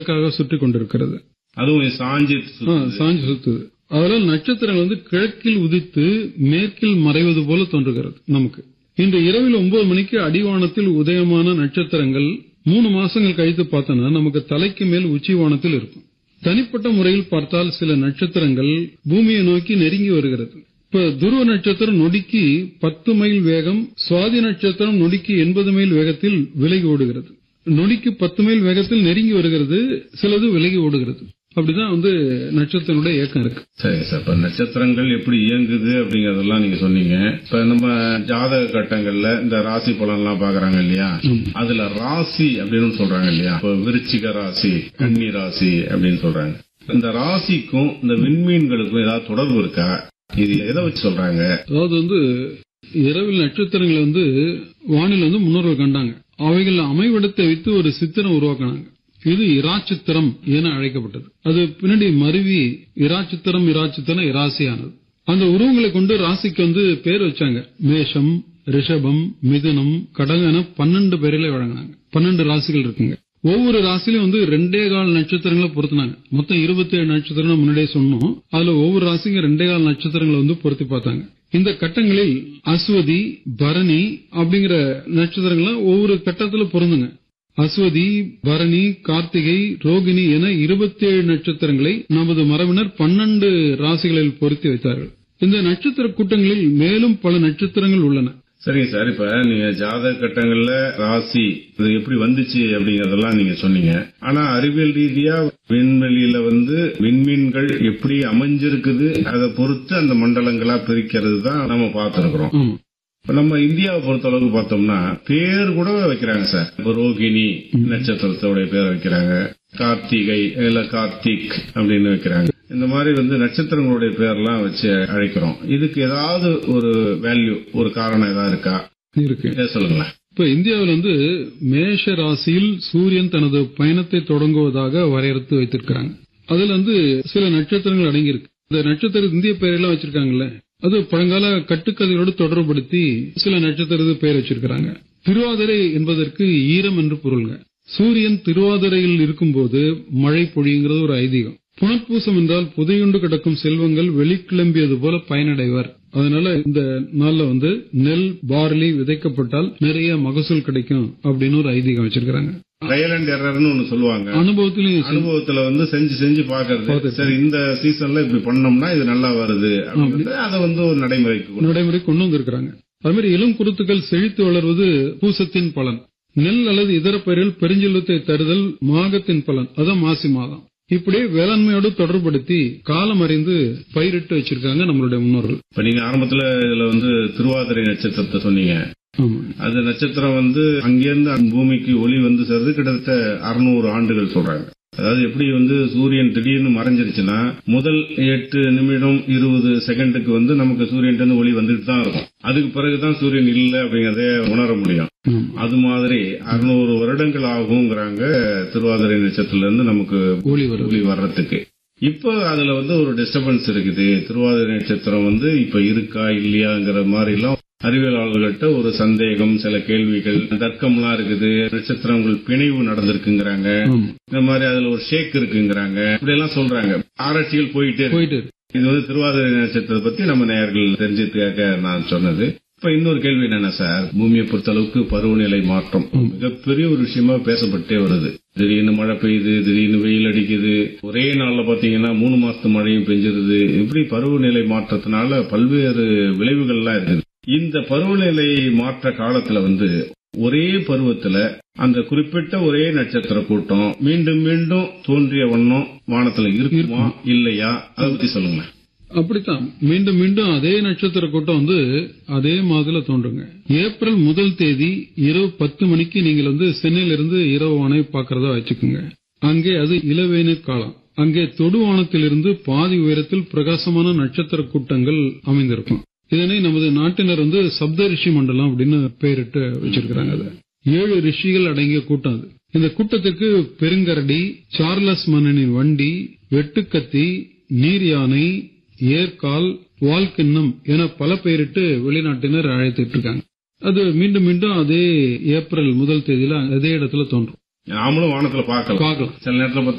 கிழக்காக சுற்றி கொண்டிருக்கிறது அதுவும் சாஞ்சி ஆ, சுத்துது. சாஞ்சு சுத்துது அதனால் நட்சத்திரங்கள் வந்து கிழக்கில் உதித்து மேற்கில் மறைவது போல தோன்றுகிறது நமக்கு இன்று இரவில் ஒன்பது மணிக்கு அடிவானத்தில் உதயமான நட்சத்திரங்கள் மூணு மாசங்கள் கழித்து பார்த்தோம்னா நமக்கு தலைக்கு மேல் உச்சிவானத்தில் இருக்கும் தனிப்பட்ட முறையில் பார்த்தால் சில நட்சத்திரங்கள் பூமியை நோக்கி நெருங்கி வருகிறது இப்ப துருவ நட்சத்திரம் நொடிக்கு பத்து மைல் வேகம் சுவாதி நட்சத்திரம் நொடிக்கு எண்பது மைல் வேகத்தில் விலகி ஓடுகிறது நொடிக்கு பத்து மைல் வேகத்தில் நெருங்கி வருகிறது சிலது விலகி ஓடுகிறது அப்படிதான் வந்து நட்சத்திரனுடைய இயக்கம் இருக்கு சரிங்க சார் இப்ப நட்சத்திரங்கள் எப்படி இயங்குது அப்படிங்கறதெல்லாம் நீங்க சொன்னீங்க இப்ப நம்ம ஜாதக கட்டங்கள்ல இந்த ராசி பலன் எல்லாம் பாக்குறாங்க இல்லையா அதுல ராசி அப்படின்னு சொல்றாங்க இல்லையா இப்ப விருச்சிக ராசி கன்னி ராசி அப்படின்னு சொல்றாங்க இந்த ராசிக்கும் இந்த விண்மீன்களுக்கும் ஏதாவது தொடர்பு இருக்கா இது எதை வச்சு சொல்றாங்க அதாவது வந்து இரவில் நட்சத்திரங்களை வந்து வானில் வந்து முன்னோர்கள் கண்டாங்க அவைகள் அமைவிடத்தை வைத்து ஒரு சித்திரம் உருவாக்கினாங்க இது இராச்சித்திரம் என அழைக்கப்பட்டது அது பின்னாடி மருவி இராச்சித்திரம் இராச்சித்திரம் இராசியானது அந்த உருவங்களை கொண்டு ராசிக்கு வந்து பேர் வச்சாங்க மேஷம் ரிஷபம் மிதுனம் கடகம் என பன்னெண்டு பேரிலே வழங்கினாங்க பன்னெண்டு ராசிகள் இருக்குங்க ஒவ்வொரு ராசிலையும் வந்து ரெண்டே கால் நட்சத்திரங்களை பொருத்தினாங்க மொத்தம் இருபத்தி ஏழு நட்சத்திரம் முன்னாடியே சொன்னோம் அதுல ஒவ்வொரு ராசிக்கும் ரெண்டே கால் நட்சத்திரங்களை வந்து பொருத்தி பார்த்தாங்க இந்த கட்டங்களில் அஸ்வதி பரணி அப்படிங்கிற நட்சத்திரங்கள்லாம் ஒவ்வொரு கட்டத்துல பொருந்துங்க அஸ்வதி பரணி கார்த்திகை ரோகிணி என இருபத்தி ஏழு நட்சத்திரங்களை நமது மரபினர் பன்னெண்டு ராசிகளில் பொருத்தி வைத்தார்கள் இந்த நட்சத்திர கூட்டங்களில் மேலும் பல நட்சத்திரங்கள் உள்ளன சரிங்க சார் இப்ப நீங்க ஜாதக கட்டங்கள்ல ராசி இது எப்படி வந்துச்சு அப்படிங்கறதெல்லாம் நீங்க சொன்னீங்க ஆனா அறிவியல் ரீதியா விண்வெளியில வந்து விண்மீன்கள் எப்படி அமைஞ்சிருக்குது அதை பொறுத்து அந்த மண்டலங்களா பிரிக்கிறது தான் நம்ம பார்த்திருக்கிறோம் ஆமா இப்ப நம்ம இந்தியாவை பொறுத்த அளவுக்கு பார்த்தோம்னா பேர் கூட வைக்கிறாங்க சார் இப்ப ரோகிணி நட்சத்திரத்தோட பேர் வைக்கிறாங்க கார்த்திகை இல்ல கார்த்திக் அப்படின்னு வைக்கிறாங்க இந்த மாதிரி வந்து நட்சத்திரங்களுடைய பேர்லாம் வச்சு அழைக்கிறோம் இதுக்கு ஏதாவது ஒரு வேல்யூ ஒரு காரணம் ஏதாவது இருக்கா இருக்கு இதை சொல்லுங்களேன் இப்ப இந்தியாவில் வந்து மேஷ ராசியில் சூரியன் தனது பயணத்தை தொடங்குவதாக வரையறுத்து வைத்திருக்கிறாங்க அதுல வந்து சில நட்சத்திரங்கள் அடங்கியிருக்கு இந்த நட்சத்திர இந்திய பெயரெல்லாம் வச்சிருக்காங்கல்ல அது பழங்கால கட்டுக்கதைகளோடு தொடர்புபடுத்தி சில நட்சத்திரத்து பெயர் வச்சிருக்கிறாங்க திருவாதிரை என்பதற்கு ஈரம் என்று பொருள்ங்க சூரியன் திருவாதிரையில் இருக்கும்போது மழை பொழியுங்கிறது ஒரு ஐதீகம் புனர்பூசம் என்றால் புதையுண்டு கிடக்கும் செல்வங்கள் வெளிக்கிளம்பியது போல பயனடைவர் அதனால இந்த நாள்ல வந்து நெல் பார்லி விதைக்கப்பட்டால் நிறைய மகசூல் கிடைக்கும் அப்படின்னு ஒரு ஐதீகம் வச்சிருக்காங்க ட்ரையல் அண்ட் எரர்னு ஒண்ணு சொல்லுவாங்க அனுபவத்திலையும் சரி. அனுபவத்துல வந்து செஞ்சு செஞ்சு பாக்குறது பார்த்துட்டு. சரி இந்த சீசன்ல இப்படி பண்ணோம்னா இது நல்லா வருது அப்படின்னு அதை வந்து ஒரு நடைமுறைக்கு கொண்டு நடைமுறை கொண்டு வந்திருக்கிறாங்க அது மாதிரி இளம் குருத்துக்கள் செழித்து வளர்வது பூசத்தின் பலன் நெல் அல்லது இதர பயிர்கள் பெருஞ்செல்வத்தை தருதல் மாகத்தின் பலன் அதான் மாசி மாதம் இப்படியே வேளாண்மையோடு தொடர்படுத்தி காலம் அறிந்து பயிரிட்டு வச்சிருக்காங்க நம்மளுடைய முன்னோர்கள் இப்ப நீங்க ஆரம்பத்துல இதுல வந்து திருவாதிரை நட்சத்திரத்தை சொன்னீங்க ஆமா அந்த நட்சத்திரம் வந்து அங்கிருந்து அந்த பூமிக்கு ஒளி வந்து சேர்ந்து கிட்டத்தட்ட அறுநூறு ஆண்டுகள் சொல்றாங்க அதாவது எப்படி வந்து சூரியன் திடீர்னு மறைஞ்சிருச்சுன்னா முதல் எட்டு நிமிடம் இருபது செகண்டுக்கு வந்து நமக்கு சூரியன் இருந்து ஒளி வந்துட்டு தான் இருக்கும் அதுக்கு பிறகுதான் சூரியன் இல்ல அப்படிங்கறத உணர முடியும் ஆமா. அது மாதிரி அறுநூறு வருடங்கள் ஆகுங்கிறாங்க திருவாதிரை நட்சத்திரத்துல இருந்து நமக்கு ஒளி வருது ஒளி வர்றதுக்கு இப்போ அதுல வந்து ஒரு டிஸ்டர்பன்ஸ் இருக்குது திருவாதிரை நட்சத்திரம் வந்து இப்ப இருக்கா இல்லையாங்கிற மாதிரி எல்லாம் அறிவியலாளர்கள்ட்ட ஒரு சந்தேகம் சில கேள்விகள் தர்க்கம்லாம் இருக்குது நட்சத்திரங்கள் பிணைவு நடந்திருக்குங்கிறாங்க ஆமா. இந்த மாதிரி அதுல ஒரு ஷேக் இருக்குங்கிறாங்க இப்படி எல்லாம் சொல்றாங்க ஆராய்ச்சிகள் போயிட்டே இருக்கு போயிட்டு இருக்கு. இது வந்து திருவாதிரை நட்சத்திரத்தை பத்தி நம்ம நேயர்கள் தெரிஞ்சுக்காக நான் சொன்னது இப்ப இன்னொரு கேள்வி என்னன்னா சார் பூமியை பொறுத்த அளவுக்கு பருவநிலை மாற்றம் மிகப்பெரிய ஒரு விஷயமா பேசப்பட்டே வருது திடீர்னு மழை பெய்யுது திடீர்னு வெயில் அடிக்குது ஒரே நாள்ல பாத்தீங்கன்னா மூணு மாசத்து மழையும் பெஞ்சிருது இப்படி பருவநிலை மாற்றத்தினால பல்வேறு விளைவுகள்லாம் இருக்குது இந்த பருவநிலை மாற்ற காலத்துல வந்து ஒரே பருவத்துல அந்த குறிப்பிட்ட ஒரே நட்சத்திர கூட்டம் மீண்டும் மீண்டும் தோன்றிய வண்ணம் வானத்துல இருக்குமா இல்லையா அதை பத்தி சொல்லுங்க அப்படித்தான் மீண்டும் மீண்டும் அதே நட்சத்திர கூட்டம் வந்து அதே மாதிரில தோன்றுங்க ஏப்ரல் முதல் தேதி இரவு பத்து மணிக்கு நீங்கள் வந்து சென்னையிலிருந்து இரவு வானை பார்க்கறதா வச்சுக்கோங்க அங்கே அது இளவேநீர் காலம் அங்கே தொடுவானத்திலிருந்து பாதி உயரத்தில் பிரகாசமான நட்சத்திர கூட்டங்கள் அமைந்திருக்கும் இதனை நமது நாட்டினர் வந்து சப்த ரிஷி மண்டலம் அப்படின்னு பெயரிட்டு வச்சிருக்கிறாங்க அதை ஏழு ரிஷிகள் அடங்கிய கூட்டம் அது இந்த கூட்டத்திற்கு பெருங்கரடி சார்லஸ் மன்னனின் வண்டி வெட்டுக்கத்தி நீர் யானை ஏர்கால் வால்கிண்ணம் என பல பெயரிட்டு வெளிநாட்டினர் அழைத்துட்டு இருக்காங்க அது மீண்டும் மீண்டும் அதே ஏப்ரல் முதல் தேதியில அதே இடத்துல தோன்றும் நாமளும் வானத்துல பார்க்கலாம் பார்க்கலாம் சில நேரத்துல பார்த்தா